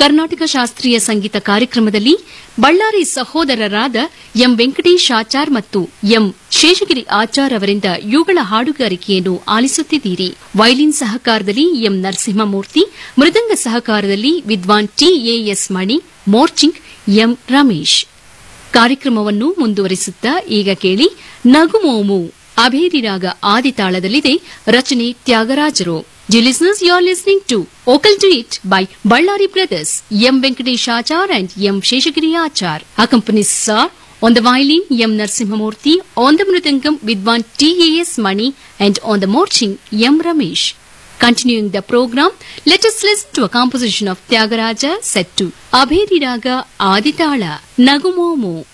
ಕರ್ನಾಟಕ ಶಾಸ್ತ್ರೀಯ ಸಂಗೀತ ಕಾರ್ಯಕ್ರಮದಲ್ಲಿ ಬಳ್ಳಾರಿ ಸಹೋದರರಾದ ಎಂ ವೆಂಕಟೇಶ್ ಆಚಾರ್ ಮತ್ತು ಎಂ ಶೇಷಗಿರಿ ಆಚಾರ್ ಅವರಿಂದ ಯುಗಳ ಹಾಡುಗಾರಿಕೆಯನ್ನು ಆಲಿಸುತ್ತಿದ್ದೀರಿ ವೈಲಿನ್ ಸಹಕಾರದಲ್ಲಿ ಎಂ ನರಸಿಂಹಮೂರ್ತಿ ಮೃದಂಗ ಸಹಕಾರದಲ್ಲಿ ವಿದ್ವಾನ್ ಟಿಎಎಸ್ ಮಣಿ ಮೋರ್ಚಿಂಗ್ ಎಂ ರಮೇಶ್ ಕಾರ್ಯಕ್ರಮವನ್ನು ಮುಂದುವರಿಸುತ್ತಾ ಈಗ ಕೇಳಿ ನಗುಮೋಮು ಅಭೇರಿ ರಾಗ ಆದಿತಾಳದಲ್ಲಿದೆ ರಚನೆ ತ್ಯಾಗರಾಜರು Dear listeners, you are listening to Okal to It by Ballari Brothers, M. Venkatesh Achar and M. Sheshagiri Achar. Accompanies are on the violin M. Narsimhamurthy, on the mridangam Vidwan T.A.S. Mani and on the morching M. Ramesh. Continuing the program, let us listen to a composition of Tyagaraja set to Abheri Raga Aditala Nagumomu.